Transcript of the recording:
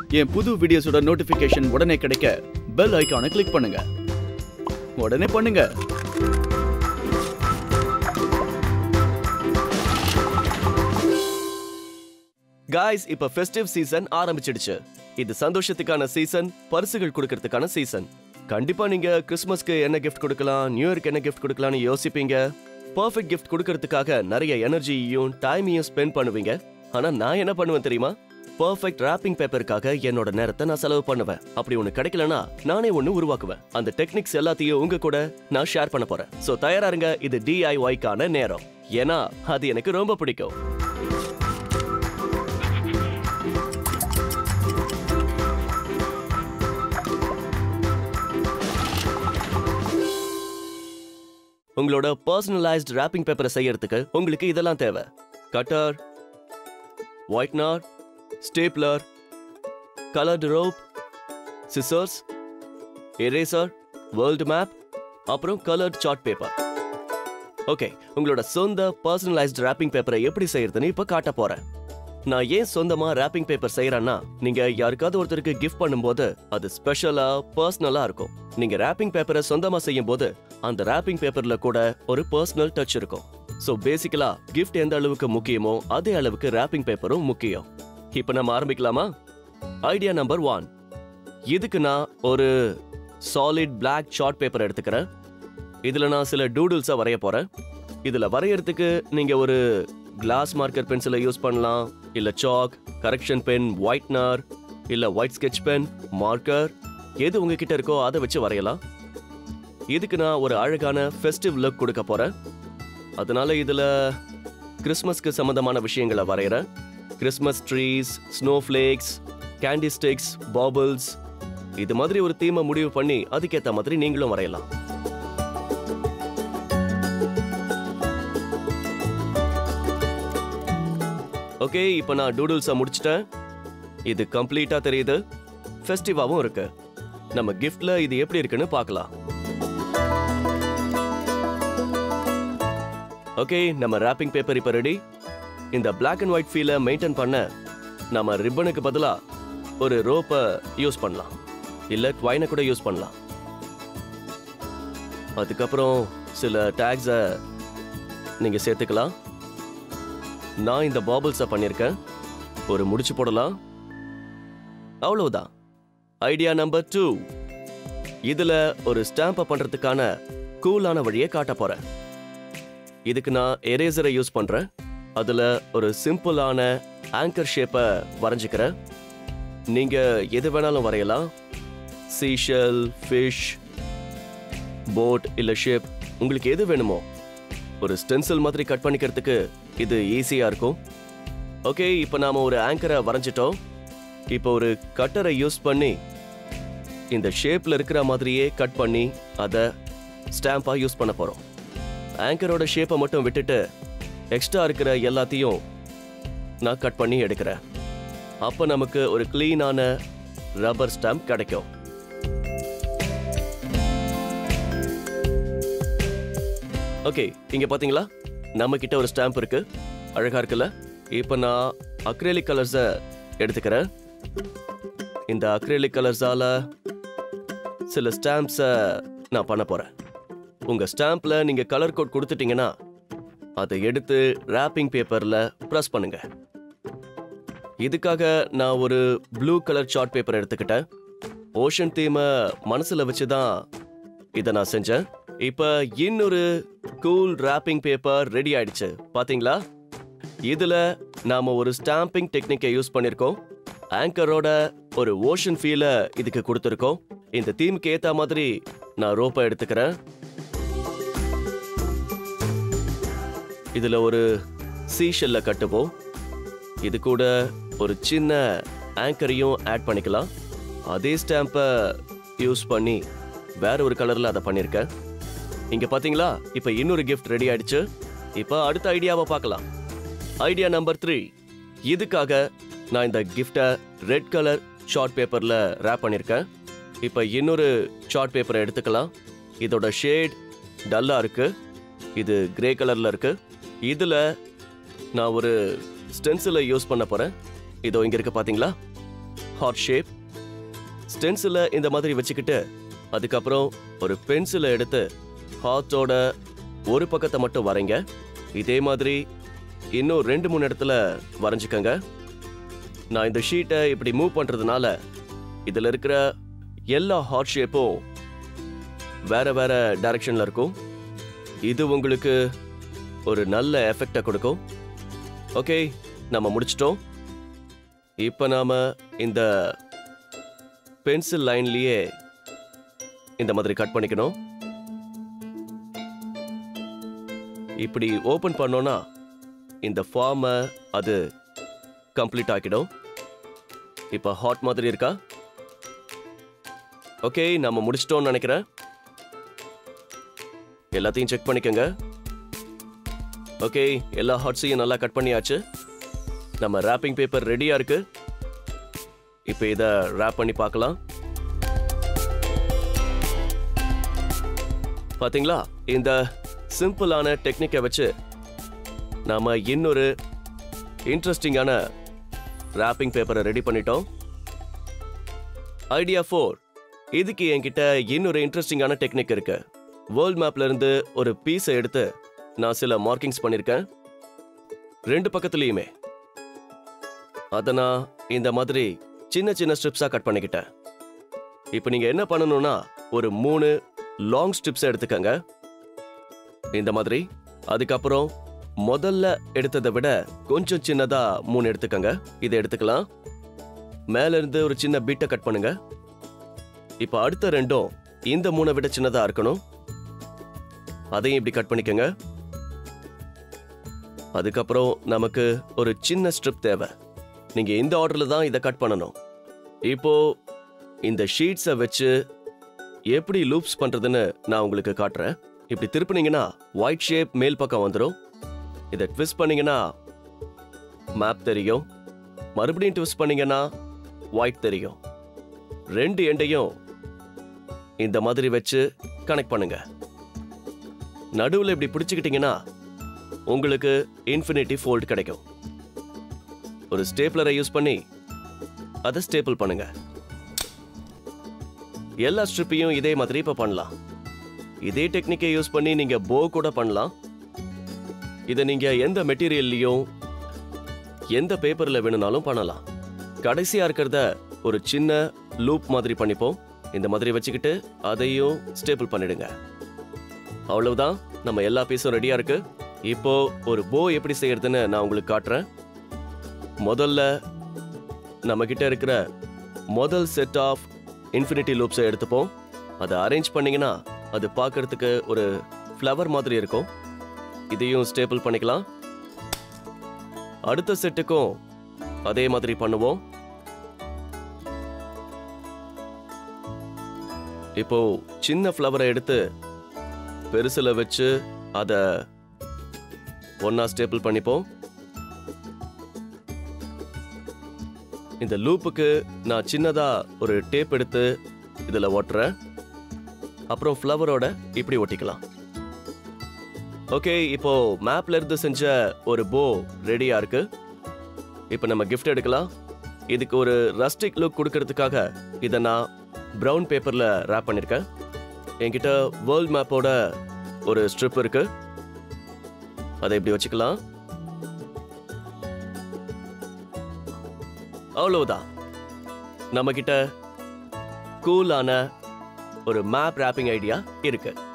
என் புது வீடியோஸோட நோட்டிபிகேஷன் உடனே கிடைக்க பெல் ஐகானை கிளிக் பண்ணுங்க உடனே பண்ணுங்க காய்ஸ் இப்ப ஃபெஸ்டிவ் சீசன் ஆரம்பிச்சிடுச்சு இது சந்தோஷத்துக்கான சீசன் பரிசுகள் கொடுக்கறதுக்கான சீசன் கண்டிப்பா நீங்க கிறிஸ்மஸ்க்கு என்ன gift கொடுக்கலாம் நியூ இயர்க்கு என்ன gift கொடுக்கலாம்னு யோசிப்பீங்க பர்ஃபெக்ட் gift கொடுக்கறதுக்காக நிறைய எனர்ஜியையும் டைமையும் ஸ்பெண்ட் பண்ணுவீங்க ஆனா நான் என்ன பண்ணுவேன் தெரியுமா பர்ஃபெக்ட் ராப்பிங் பேப்பருக்காக என்னோட நேரத்தை நான் செலவு பண்ணுவேன் அப்படி ஒண்ணு கிடைக்கலனா நானே ஒண்ணு உருவாக்குவேன் அந்த டெக்னிக்ஸ் எல்லாத்தையும் உங்க கூட நான் ஷேர் பண்ண போறேன் சோ தயாரா இருங்க இது டிஐஒய்க்கான நேரம் ஏன்னா அது எனக்கு ரொம்ப பிடிக்கும் உங்களோட பர்சனலைஸ்ட் ராப்பிங் பேப்பரை செய்யறதுக்கு உங்களுக்கு இதெல்லாம் தேவை cutter whitener stapler coloured rope scissors eraser world map அப்புறம் கலர்ட் சார்ட் பேப்பர் ஓகே உங்களோட சொந்த பர்சனலைஸ்ட் ராப்பிங் பேப்பரை எப்படி செய்யறதுன்னு இப்ப காட்ட போறேன் நான் ஏன் சொந்தமா ராப்பிங் பேப்பர் செய்யறேன்னா நீங்க யாருக்காவது ஒருத்தருக்கு கிஃப்ட் பண்ணும்போது அது ஸ்பெஷலா பர்சனலா இருக்கும் நீங்க ராப்பிங் பேப்பரை சொந்தமா செய்யும் போது அந்த ராப்பிங் பேப்பர்ல கூட ஒரு பர்சனல் டச் இருக்கும் சோ பேசிக்கலா கிஃப்ட் எந்த அளவுக்கு முக்கியமோ அதே அளவுக்கு ராப்பிங் பேப்பரும் முக்கியம் இப்போ நம்ம ஆரம்பிக்கலாமா ஐடியா நம்பர் ஒன் இதுக்கு நான் ஒரு சாலிட் பிளாக் சார்ட் பேப்பர் எடுத்துக்கிறேன் இதுல நான் சில டூடுல்ஸை வரைய போறேன் இதுல வரையறதுக்கு நீங்க ஒரு கிளாஸ் மார்க்கர் பென்சிலை யூஸ் பண்ணலாம் இல்ல சாக் கரெக்ஷன் பென் ஒயிட்னர் இல்ல ஒயிட் ஸ்கெட்ச் பென் மார்க்கர் எது உங்ககிட்ட இருக்கோ அதை வச்சு வரையலாம் இதுக்கு நான் ஒரு அழகான ஃபெஸ்டிவ் லுக் கொடுக்க போறேன் அதனால இதுல கிறிஸ்மஸ்க்கு சம்பந்தமான விஷயங்களை வரைகிறேன் Christmas trees snowflakes candy sticks baubles இது மாதிரி ஒரு தீமை முடிவு பண்ணி அதுக்கேத்த மாதிரி நீங்களும் வரையலாம் ஓகே இப்போ நான் டூடுல்ஸை முடிச்சிட்டேன் இது கம்ப்ளீட்டா தெரியுது ஃபெஸ்டிவாவும் இருக்கு நம்ம கிஃப்ட்ல இது எப்படி இருக்குன்னு பார்க்கலாம் ஓகே நம்ம ராப்பிங் பேப்பர் இப்போ ரெடி இந்த Black அண்ட் ஒயிட் ஃபீலை மெயின்டைன் பண்ண நம்ம ரிப்பனுக்கு பதிலா ஒரு ரோப்பை யூஸ் பண்ணலாம் இல்ல ட்வைனை கூட யூஸ் பண்ணலாம் அதுக்கப்புறம் சில டேக்ஸை நீங்க சேர்த்துக்கலாம் நான் இந்த பாபிள்ஸை பண்ணியிருக்கேன் ஒரு முடிச்சு போடலாம் அவ்வளவுதான் ஐடியா நம்பர் டூ இதுல ஒரு ஸ்டாம்பை பண்றதுக்கான கூலான வழியை காட்ட போறேன் இதுக்கு நான் எரேசரை யூஸ் பண்றேன் அதுல ஒரு சிம்பிளான ஆங்கர் ஷேப்பை வரைஞ்சுக்கிறேன் நீங்க எது வேணாலும் வரையலாம் சீஷல் ஃபிஷ் போட் இல்ல ஷிப் உங்களுக்கு எது வேணுமோ ஒரு ஸ்டென்சில் மாதிரி கட் பண்ணிக்கிறதுக்கு இது ஈஸியா இருக்கும் ஓகே இப்போ நாம ஒரு ஆங்கரை வரைஞ்சிட்டோம் இப்போ ஒரு கட்டரை யூஸ் பண்ணி இந்த ஷேப்ல இருக்கிற மாதிரியே கட் பண்ணி அதை ஸ்டாம்பா யூஸ் பண்ண போறோம் ஆங்கரோட ஷேப்பை மட்டும் விட்டுட்டு எக்ஸ்ட்ரா இருக்கிற எல்லாத்தையும் நான் கட் பண்ணி எடுக்கிறேன் அப்போ நமக்கு ஒரு க்ளீனான ரப்பர் ஸ்டாம்ப் கிடைக்கும் ஓகே இங்க பாத்தீங்களா நம்ம கிட்ட ஒரு ஸ்டாம்ப் இருக்கு அழகா இருக்குல்ல இப்போ நான் அக்ரேலிக் கலர்ஸை எடுத்துக்கிறேன் இந்த அக்ரேலிக் கலர்ஸால சில ஸ்டாம்ப்ஸை நான் பண்ண போறேன் உங்க ஸ்டாம்ப்ல நீங்க கலர் கோட் கொடுத்துட்டீங்கன்னா அதை எடுத்து ராப்பிங் பேப்பர்ல ப்ரெஸ் பண்ணுங்க இதுக்காக நான் ஒரு ப்ளூ கலர் சார்ட் பேப்பர் எடுத்துக்கிட்டேன் ஓஷன் தீமை மனசுல வச்சு தான் இதை நான் செஞ்சேன் இப்போ இன்னொரு கூல் ராப்பிங் பேப்பர் ரெடி ஆயிடுச்சு பாத்தீங்களா இதுல நாம ஒரு ஸ்டாம்பிங் டெக்னிக்கை யூஸ் பண்ணிருக்கோம் ஆங்கரோட ஒரு ஓஷன் ஃபீலை இதுக்கு கொடுத்துருக்கோம் இந்த தீமுக்கு ஏத்த மாதிரி நான் ரோப்பை எடுத்துக்கிறேன் இதுல ஒரு சீஷல்ல கட்டுவோம் இது கூட ஒரு சின்ன ஆங்கரையும் ஆட் பண்ணிக்கலாம் அதே ஸ்டாம்பை யூஸ் பண்ணி வேற ஒரு கலர்ல அதை பண்ணியிருக்கேன் இங்க பாத்தீங்களா இப்போ இன்னொரு கிஃப்ட் ரெடி ஆயிடுச்சு இப்போ அடுத்த ஐடியாவை பார்க்கலாம் ஐடியா நம்பர் த்ரீ இதுக்காக நான் இந்த கிஃப்டை ரெட் கலர் ஷார்ட் பேப்பர்ல ரேப் பண்ணியிருக்கேன் இப்போ இன்னொரு ஷார்ட் பேப்பரை எடுத்துக்கலாம் இதோட ஷேட் டல்லா இருக்கு இது கிரே கலர்ல இருக்கு இதுல நான் ஒரு ஸ்டென்சிலை யூஸ் பண்ண போறேன் இதோ இங்க இருக்கு பாத்தீங்களா ஹார்ட் ஷேப் ஸ்டென்சிலை இந்த மாதிரி வச்சுக்கிட்டு அதுக்கப்புறம் ஒரு பென்சிலை எடுத்து ஹார்ட்டோட ஒரு பக்கத்தை மட்டும் வரைங்க இதே மாதிரி இன்னும் ரெண்டு மூணு இடத்துல வரைஞ்சுக்கங்க நான் இந்த ஷீட்டை இப்படி மூவ் பண்றதுனால இதுல இருக்கிற எல்லா ஹார்ட் ஷேப்பும் வேற வேற டைரக்ஷன்ல இருக்கும் இது உங்களுக்கு ஒரு நல்ல எஃபெக்டை கொடுக்கும் ஓகே நம்ம முடிச்சிட்டோம் இப்போ நாம இந்த பென்சில் லைன்லயே இந்த மாதிரி கட் பண்ணிக்கணும் இப்படி ஓபன் பண்ணோம்னா இந்த ஃபார்மை அது கம்ப்ளீட் ஆக்கிடும் இப்போ ஹாட் மாதிரி இருக்கா ஓகே நம்ம முடிச்சிட்டோம்னு நினைக்கிறேன் எல்லாத்தையும் செக் பண்ணிக்கோங்க ஓகே எல்லா ஹாட்ஸையும் நல்லா கட் பண்ணியாச்சு நம்ம ரேப்பிங் பேப்பர் ரெடியா இருக்கு இப்போ இதை ரேப் பண்ணி பார்க்கலாம் பாத்தீங்களா இந்த சிம்பிளான டெக்னிக்கை வச்சு நாம இன்னொரு இன்ட்ரெஸ்டிங்கான ரேப்பிங் பேப்பரை ரெடி பண்ணிட்டோம் ஐடியா ஃபோர் இதுக்கு என்கிட்ட இன்னொரு இன்ட்ரெஸ்டிங்கான டெக்னிக் இருக்கு வேர்ல்ட் மேப்ல இருந்து ஒரு பீஸை எடுத்து நான் சில மார்க்கிங்ஸ் பண்ணியிருக்கேன் ரெண்டு பக்கத்துலயுமே அதை நான் இந்த மாதிரி சின்ன சின்ன ஸ்ட்ரிப்ஸாக கட் பண்ணிக்கிட்டேன் இப்போ நீங்க என்ன பண்ணணும்னா ஒரு மூணு லாங் ஸ்ட்ரிப்ஸ் எடுத்துக்கங்க இந்த மாதிரி அதுக்கப்புறம் முதல்ல எடுத்ததை விட கொஞ்சம் சின்னதா மூணு எடுத்துக்கங்க இதை எடுத்துக்கலாம் மேல இருந்து ஒரு சின்ன பீட்டை கட் பண்ணுங்க இப்போ அடுத்த ரெண்டும் இந்த மூணை விட சின்னதா இருக்கணும் அதையும் இப்படி கட் பண்ணிக்கங்க அதுக்கப்புறம் நமக்கு ஒரு சின்ன ஸ்ட்ரிப் தேவை நீங்க இந்த ஆர்டர்ல தான் இதை கட் பண்ணணும் இப்போ இந்த ஷீட்ஸை வச்சு எப்படி லூப்ஸ் பண்றதுன்னு நான் உங்களுக்கு காட்டுறேன் இப்படி திருப்புனீங்கன்னா ஒயிட் ஷேப் மேல் பக்கம் வந்துடும் இதை ட்விஸ்ட் பண்ணீங்கன்னா மேப் தெரியும் மறுபடியும் ட்விஸ்ட் பண்ணீங்கன்னா ஒயிட் தெரியும் ரெண்டு எண்டையும் இந்த மாதிரி வச்சு கனெக்ட் பண்ணுங்க நடுவில் இப்படி பிடிச்சுக்கிட்டீங்கன்னா உங்களுக்கு இன்ஃபினிட்டி ஃபோல்ட் கிடைக்கும் ஒரு ஸ்டேப்லரை யூஸ் பண்ணி அதை ஸ்டேபிள் பண்ணுங்க எல்லா ஸ்ட்ரிப்பையும் இதே மாதிரி இப்போ பண்ணலாம் இதே டெக்னிக்கை யூஸ் பண்ணி நீங்க போ கூட பண்ணலாம் இதை நீங்க எந்த மெட்டீரியல்லையும் எந்த பேப்பர்ல வேணும்னாலும் பண்ணலாம் கடைசியா இருக்கிறத ஒரு சின்ன லூப் மாதிரி பண்ணிப்போம் இந்த மாதிரி வச்சுக்கிட்டு அதையும் ஸ்டேபிள் பண்ணிடுங்க அவ்வளவுதான் நம்ம எல்லா பீஸும் ரெடியா இருக்கு இப்போ ஒரு போ எப்படி செய்யறதுன்னு நான் உங்களுக்கு காட்டுறேன் முதல்ல நம்ம கிட்ட இருக்கிற முதல் செட் ஆஃப் இன்ஃபினிட்டி லூப்ஸை எடுத்துப்போம் அதை அரேஞ்ச் பண்ணீங்கன்னா அது பார்க்கறதுக்கு ஒரு ஃப்ளவர் மாதிரி இருக்கும் இதையும் ஸ்டேபிள் பண்ணிக்கலாம் அடுத்த செட்டுக்கும் அதே மாதிரி பண்ணுவோம் இப்போ சின்ன ஃப்ளவரை எடுத்து பெருசுல வச்சு அதை ஒன்னா ஸ்டேபிள் பண்ணிப்போம் இந்த லூப்புக்கு நான் சின்னதா ஒரு டேப் எடுத்து இதுல ஒட்டுறேன் அப்புறம் ஃப்ளவரோட இப்படி ஒட்டிக்கலாம் ஓகே இப்போ மேப்ல இருந்து செஞ்ச ஒரு போ ரெடியா இருக்கு இப்போ நம்ம கிஃப்ட் எடுக்கலாம் இதுக்கு ஒரு ரஸ்டிக் லுக் கொடுக்கறதுக்காக இதை நான் ப்ரௌன் பேப்பர்ல ரேப் பண்ணிருக்கேன் என்கிட்ட வேர்ல்ட் மேப்போட ஒரு ஸ்ட்ரிப் இருக்கு அதை இப்படி வச்சுக்கலாம் அவ்வளவுதான் நம்ம கிட்ட கூலான ஒரு மேப் ரேப்பிங் ஐடியா இருக்கு